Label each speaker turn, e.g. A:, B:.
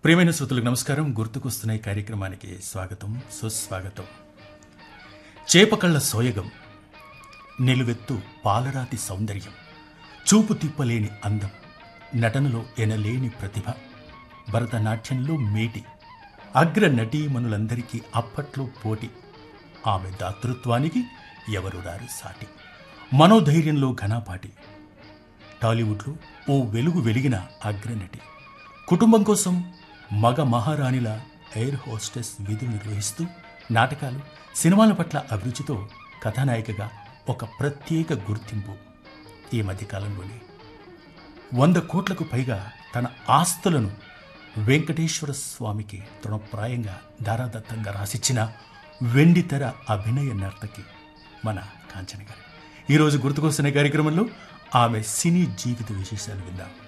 A: ప్రియమైన శ్రోతలకు నమస్కారం గుర్తుకొస్తున్న ఈ కార్యక్రమానికి స్వాగతం సుస్వాగతం చేపకళ్ళ సోయగం నిలువెత్తు పాలరాతి సౌందర్యం చూపు తిప్పలేని అందం నటనలో ఎనలేని ప్రతిభ భరతనాట్యంలో మేటి అగ్ర నటీమణులందరికీ అప్పట్లో పోటీ ఆమె దాతృత్వానికి ఎవరు రారు సాటి మనోధైర్యంలో ఘనాపాటి టాలీవుడ్లో ఓ వెలుగు వెలిగిన అగ్రనటి కుటుంబం కోసం మగ మహారాణిల ఎయిర్ హోస్టెస్ విధులు నిర్వహిస్తూ నాటకాలు సినిమాల పట్ల అభిరుచితో కథానాయికగా ఒక ప్రత్యేక గుర్తింపు ఈ మధ్యకాలంలోనే వంద కోట్లకు పైగా తన ఆస్తులను వెంకటేశ్వర స్వామికి తృణప్రాయంగా ధారాదత్తంగా రాసిచ్చిన వెండితెర అభినయ నర్తకి మన కాంచన గారు ఈరోజు గుర్తుకొస్తున్న కార్యక్రమంలో ఆమె సినీ జీవిత విశేషాలు విందాం